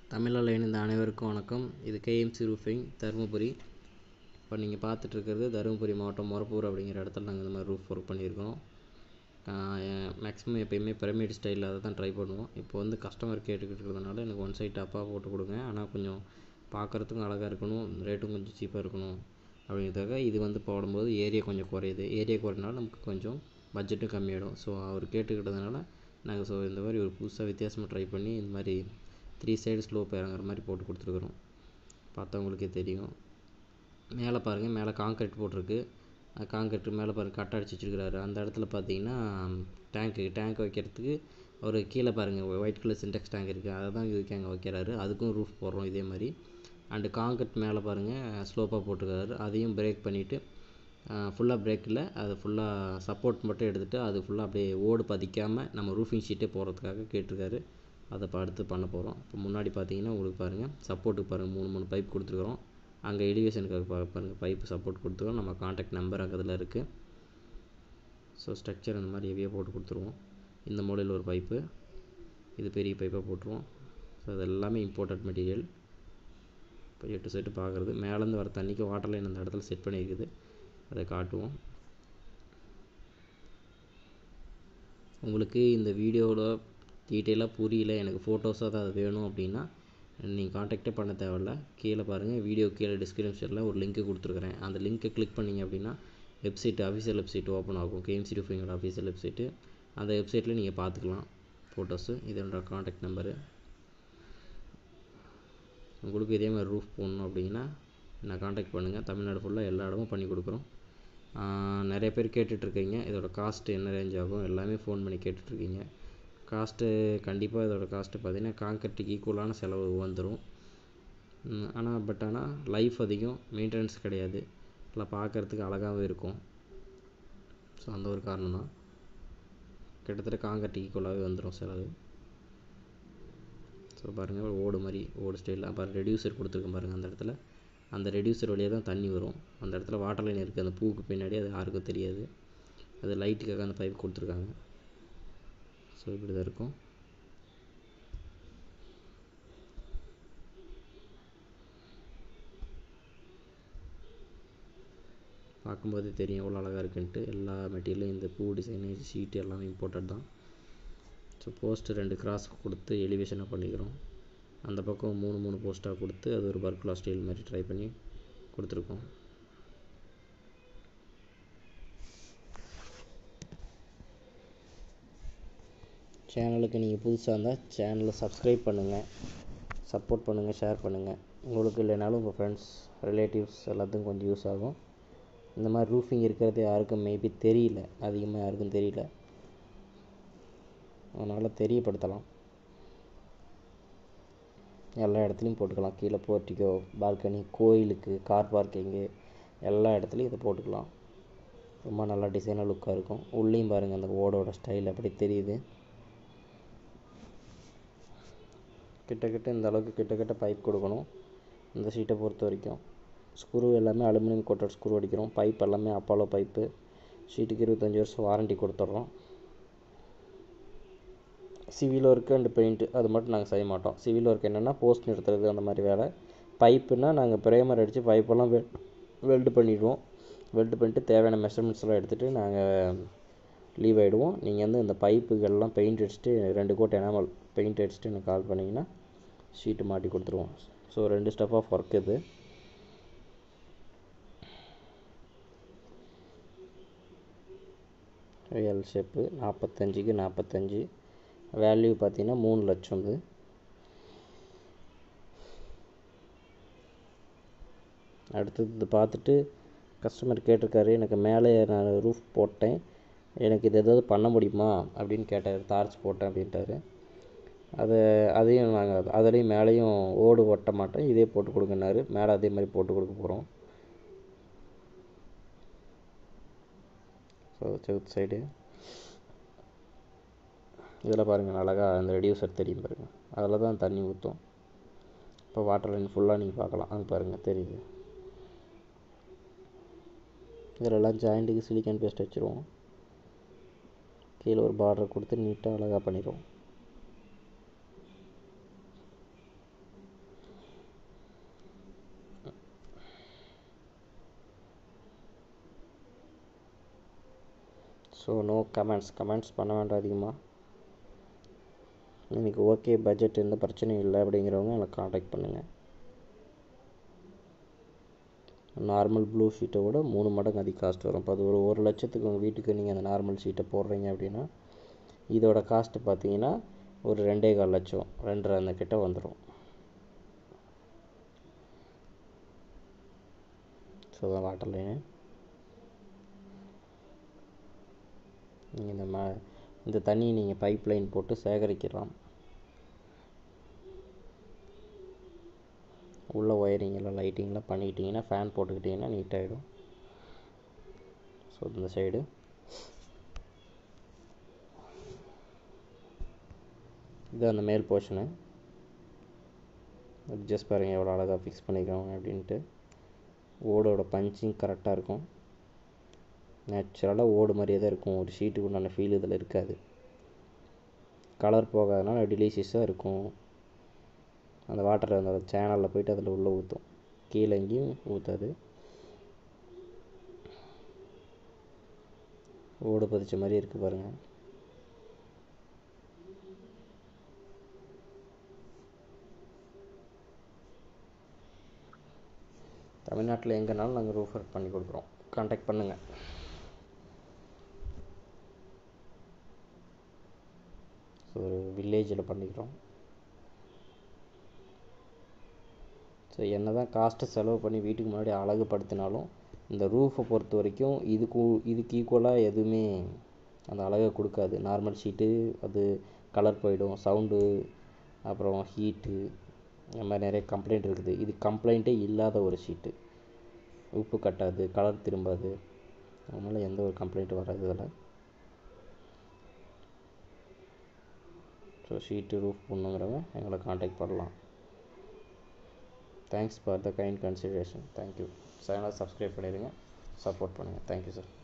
தமிழில் இணைந்த அனைவருக்கும் வணக்கம் இது கேஎம்சி ரூஃபிங் தருமபுரி இப்போ நீங்கள் பார்த்துட்ருக்கிறது தருமபுரி மாவட்டம் மொரப்பூர் அப்படிங்கிற இடத்துல நாங்கள் இந்த மாதிரி ரூஃப் ஒர்க் பண்ணியிருக்கோம் மேக்ஸிமம் எப்பயுமே பிரமிட் ஸ்டைலில் அதை தான் ட்ரை பண்ணுவோம் இப்போ வந்து கஸ்டமர் கேட்டுக்கிட்டு இருக்கிறதுனால எனக்கு ஒன் சைட் டாப்பாக போட்டு கொடுங்க ஆனால் கொஞ்சம் பார்க்குறதுக்கும் அழகாக இருக்கணும் ரேட்டும் கொஞ்சம் சீப்பாக இருக்கணும் அப்படிங்கிறதுக்காக இது வந்து போடும்போது ஏரியா கொஞ்சம் குறையுது ஏரியா குறைனால நமக்கு கொஞ்சம் பட்ஜெட்டும் கம்மியாகிடும் ஸோ அவர் கேட்டுக்கிட்டதுனால நாங்கள் ஸோ இந்த மாதிரி ஒரு புதுசாக வித்தியாசமாக ட்ரை பண்ணி இந்த மாதிரி த்ரீ சைடு ஸ்லோப் இறங்குற மாதிரி போட்டு கொடுத்துருக்குறோம் பார்த்தவங்களுக்கே தெரியும் மேலே பாருங்கள் மேலே காங்க்ரீட் போட்டிருக்கு காங்க்ரீட் மேலே பாருங்கள் கட் அடிச்சு வச்சுருக்கிறாரு அந்த இடத்துல பார்த்தீங்கன்னா டேங்க்கு டேங்க் வைக்கிறதுக்கு ஒரு கீழே பாருங்கள் ஒயிட் கலர் சின்டெக்ஸ் டேங்க் இருக்குது அதை தான் இதுக்கு அங்கே வைக்கிறாரு அதுக்கும் ரூஃப் போடுறோம் இதே மாதிரி அண்டு காங்க்ரீட் மேலே பாருங்கள் ஸ்லோப்பாக போட்டிருக்காரு அதையும் பிரேக் பண்ணிவிட்டு ஃபுல்லாக பிரேக் இல்லை அது ஃபுல்லாக சப்போர்ட் மட்டும் எடுத்துகிட்டு அது ஃபுல்லாக அப்படியே ஓடு பதிக்காமல் நம்ம ரூஃபிங் ஷீட்டே போடுறதுக்காக கேட்டிருக்காரு அதை இப்போ அடுத்து பண்ண போகிறோம் இப்போ முன்னாடி பார்த்தீங்கன்னா உங்களுக்கு பாருங்கள் சப்போர்ட்டுக்கு பாருங்கள் மூணு மூணு பைப் கொடுத்துருக்குறோம் அங்கே எலிவேஷனுக்காக பா பாருங்கள் பைப்பு சப்போர்ட் கொடுத்துருக்கோம் நம்ம காண்டாக்ட் நம்பர் அங்கே அதில் இருக்குது ஸோ ஸ்ட்ரக்சர் அந்த மாதிரி ஹெவியாக போட்டு கொடுத்துருவோம் இந்த மாடலில் ஒரு பைப்பு இது பெரிய பைப்பாக போட்டுருவோம் ஸோ அது எல்லாமே இம்போர்ட்டட் மெட்டீரியல் இப்போ எட்டு செட்டு பார்க்குறது மேலேருந்து வர தண்ணிக்கு வாட்டர் லைன் அந்த இடத்துல செட் பண்ணியிருக்குது அதை காட்டுவோம் உங்களுக்கு இந்த வீடியோவில் டீட்டெயிலாக புரியல எனக்கு ஃபோட்டோஸாக தான் அது வேணும் அப்படின்னா நீங்கள் காண்டாக்டே பண்ண தேவையில்ல கீழே பாருங்கள் வீடியோ கீழே டிஸ்கிரிப்ஷனில் ஒரு லிங்க்கு கொடுத்துருக்குறேன் அந்த லிங்க்கை கிளிக் பண்ணிங்க அப்படின்னா வெப்சைட் அஃபிஷியல் வெப்சைட் ஓப்பன் ஆகும் கேஎம்சி ரூஃபிங்கோட அஃபிஷியல் வெப்சைட்டு அந்த வெப்சைட்டில் நீங்கள் பார்த்துக்கலாம் ஃபோட்டோஸு இதோட காண்டாக்ட் நம்பரு உங்களுக்கு இதே மாதிரி ரூஃப் போடணும் அப்படின்னா நான் காண்டாக்ட் பண்ணுங்கள் தமிழ்நாடு ஃபுல்லாக எல்லா இடமும் பண்ணி கொடுக்குறோம் நிறைய பேர் கேட்டுட்ருக்கீங்க இதோட காஸ்ட்டு என்ன ரேஞ்ச் ஆகும் எல்லாமே ஃபோன் பண்ணி கேட்டுட்ருக்கீங்க காஸ்ட்டு கண்டிப்பாக இதோட காஸ்ட்டு பார்த்தீங்கன்னா காங்கிரீட்டுக்கு ஈக்குவலான செலவு வந்துடும் ஆனால் பட் ஆனால் லைஃப் அதிகம் மெயின்டெனன்ஸ் கிடையாது இல்லை பார்க்குறதுக்கு அழகாகவும் இருக்கும் ஸோ அந்த ஒரு காரணம் தான் கிட்டத்தட்ட காங்கிரீட்டுக்கு ஈக்குவலாகவே வந்துடும் செலவு ஸோ பாருங்கள் ஓடு மாதிரி ஓடு ஸ்டைலில் அப்புறம் ரெடியூசர் கொடுத்துருக்கேன் பாருங்கள் அந்த இடத்துல அந்த ரெடியூசர் வழியாக தான் தண்ணி வரும் அந்த இடத்துல வாட்டர் லைன் இருக்குது அந்த பூவுக்கு பின்னாடி அது யாருக்கும் தெரியாது அது லைட்டுக்காக அந்த பைப் கொடுத்துருக்காங்க ஸோ இப்படி தான் இருக்கும் பார்க்கும்போதே தெரியும் எவ்வளோ அழகாக இருக்குன்ட்டு எல்லா மெட்டீரியலும் இந்த பூ டிசைனு ஷீட்டு எல்லாமே இம்போர்ட்டட் தான் ஸோ போஸ்ட்டு ரெண்டு கிராஸ் கொடுத்து எலிவேஷனாக பண்ணிக்கிறோம் அந்த பக்கம் மூணு மூணு போஸ்ட்டாக கொடுத்து அது ஒரு பர்குலா ஸ்டைல் மாதிரி ட்ரை பண்ணி கொடுத்துருக்கோம் சேனலுக்கு நீங்கள் புதுசாக இருந்தால் சேனலை சப்ஸ்கிரைப் பண்ணுங்கள் சப்போர்ட் பண்ணுங்கள் ஷேர் பண்ணுங்கள் உங்களுக்கு இல்லைனாலும் உங்கள் ஃப்ரெண்ட்ஸ் ரிலேட்டிவ்ஸ் எல்லாத்துக்கும் கொஞ்சம் யூஸ் ஆகும் இந்த மாதிரி ரூஃபிங் இருக்கிறது யாருக்கும் மேபி தெரியல அதிகமாக யாருக்கும் தெரியல அதனால் தெரியப்படுத்தலாம் எல்லா இடத்துலையும் போட்டுக்கலாம் கீழே போர்ட்டிக்கோ பால்கனி கோயிலுக்கு கார் பார்க்கிங்கு எல்லா இடத்துலையும் இதை போட்டுக்கலாம் ரொம்ப நல்லா டிசைனாக லுக்காக இருக்கும் உள்ளேயும் பாருங்கள் அந்த ஓடோட ஸ்டைல் அப்படி தெரியுது கிட்டக்கிட்ட இந்த அளவுக்கு கிட்டக்கிட்ட பைப் கொடுக்கணும் இந்த ஷீட்டை பொறுத்த வரைக்கும் ஸ்க்ரூ எல்லாமே அலுமினியம் கோட்டட் ஸ்க்ரூ அடிக்கிறோம் பைப் எல்லாமே அப்பாலோ பைப்பு ஷீட்டுக்கு இருபத்தஞ்சி வருஷம் வாரண்ட்டி கொடுத்துட்றோம் சிவில் ஒர்க்கு அண்டு பெயிண்ட்டு அது மட்டும் நாங்கள் செய்ய மாட்டோம் சிவில் ஒர்க் என்னென்னா போஸ்ட் நிறுத்துறது அந்த மாதிரி வேலை பைப்புனால் நாங்கள் ப்ரேமர் அடித்து பைப்பெல்லாம் வெ வெல்டு பண்ணிவிடுவோம் வெல்டு பண்ணிட்டு தேவையான மெஷர்மெண்ட்ஸ்லாம் எடுத்துகிட்டு நாங்கள் லீவ் ஆகிடுவோம் நீங்கள் வந்து இந்த பைப்புகள்லாம் பெயிண்ட் அடிச்சுட்டு ரெண்டு கோட் எனாமல் பெயிண்ட் அடிச்சுட்டு எனக்கு கால் பண்ணிங்கன்னா ஷீட்டு மாட்டி கொடுத்துருவோம் ஸோ ரெண்டு ஸ்டெப் ஆஃப் ஒர்க் இது எல் ஷேப்பு நாற்பத்தஞ்சுக்கு நாற்பத்தஞ்சு வேல்யூ பார்த்தீங்கன்னா மூணு லட்சம் இது அடுத்தது இது பார்த்துட்டு கஸ்டமர் கேட்டிருக்காரு எனக்கு மேலே நான் ரூஃப் போட்டேன் எனக்கு இது எதாவது பண்ண முடியுமா அப்படின்னு கேட்டார் டார்ச் போட்டேன் அப்படின்ட்டாரு அதை அதையும் நாங்கள் அதுலேயும் மேலேயும் ஓடு ஒட்ட மாட்டேன் இதே போட்டு கொடுங்கன்னாரு மேலே அதே மாதிரி போட்டு கொடுக்க போகிறோம் ஸோ சவுத் சைடு இதில் பாருங்கள் அழகாக அந்த ரெடியூசர் தெரியும் பாருங்கள் அதில் தான் தண்ணி ஊற்றும் இப்போ வாட்டர் லைன் ஃபுல்லாக நீங்கள் பார்க்கலாம் அங்கே பாருங்கள் தெரியுது இதிலெல்லாம் ஜாயிண்ட்டுக்கு சிலிக்கான் பேஸ்ட் வச்சுருவோம் கீழே ஒரு பார்டர் கொடுத்து நீட்டாக அழகாக பண்ணிடுவோம் ஸோ நோ கமெண்ட்ஸ் கமெண்ட்ஸ் பண்ண வேண்டாம் அதிகமாக எனக்கு ஓகே பட்ஜெட் எந்த பிரச்சனையும் இல்லை அப்படிங்கிறவங்க எனக்கு காண்டாக்ட் பண்ணுங்கள் நார்மல் ப்ளூ ஷீட்டை விட மூணு மடங்கு அதிக காஸ்ட் வரும் இப்போ அது ஒரு ஒரு லட்சத்துக்கு உங்கள் வீட்டுக்கு நீங்கள் அந்த நார்மல் ஷீட்டை போடுறீங்க அப்படின்னா இதோட காஸ்ட்டு பார்த்தீங்கன்னா ஒரு ரெண்டே கால் லட்சம் ரெண்டரை அந்த கிட்ட வந்துடும் ஸோ தான் வாட்டர் லைனு நீங்கள் இந்த ம இந்த தண்ணியை நீங்கள் பைப் லைன் போட்டு சேகரிக்கலாம் உள்ள ஒயரிங் எல்லாம் லைட்டிங்லாம் பண்ணிக்கிட்டிங்கன்னா ஃபேன் போட்டுக்கிட்டிங்கன்னா நீட்டாகிடும் ஸோ இந்த சைடு இது அந்த மேல் போர்ஷனு ஜஸ்ட் பாருங்கள் எவ்வளோ அழகாக ஃபிக்ஸ் பண்ணியிருக்காங்க அப்படின்ட்டு ஓடோட பஞ்சிங் கரெக்டாக இருக்கும் நேச்சுரலாக ஓடு மாதிரியே தான் இருக்கும் ஒரு ஷீட்டுக்கு உண்டான ஃபீல் இதில் இருக்காது கலர் போகாதனால டிலீஷியஸாக இருக்கும் அந்த வாட்டர் அந்த சேனலில் போயிட்டு அதில் உள்ளே ஊற்றும் கீழே எங்கேயும் ஊற்றாது ஓடு பதிச்ச மாதிரி இருக்குது பாருங்கள் தமிழ்நாட்டில் எங்கேனாலும் நாங்கள் ரூஃபர் பண்ணி கொடுக்குறோம் காண்டாக்ட் பண்ணுங்கள் ஸோ ஒரு வில்லேஜில் பண்ணிக்கிறோம் ஸோ என்ன தான் காஸ்ட்டு செலவு பண்ணி வீட்டுக்கு முன்னாடி அழகுபடுத்தினாலும் இந்த ரூஃபை பொறுத்த வரைக்கும் இதுக்கு இதுக்கு ஈக்குவலாக எதுவுமே அந்த அழகை கொடுக்காது நார்மல் ஷீட்டு அது கலர் போயிடும் சவுண்டு அப்புறம் ஹீட்டு இந்த மாதிரி நிறைய கம்ப்ளைண்ட் இருக்குது இது கம்ப்ளைண்ட்டே இல்லாத ஒரு ஷீட்டு உப்பு கட்டாது கலர் திரும்பாது அதனால் எந்த ஒரு கம்ப்ளைண்ட்டும் வராது இதில் ஸோ ஷீட்டு ரூஃப் பண்ணுங்கிறவங்க எங்களை காண்டாக்ட் பண்ணலாம் thanks for the kind consideration thank you சேனலை சப்ஸ்கிரைப் பண்ணிடுங்க சப்போர்ட் பண்ணுங்கள் தேங்க்யூ சார்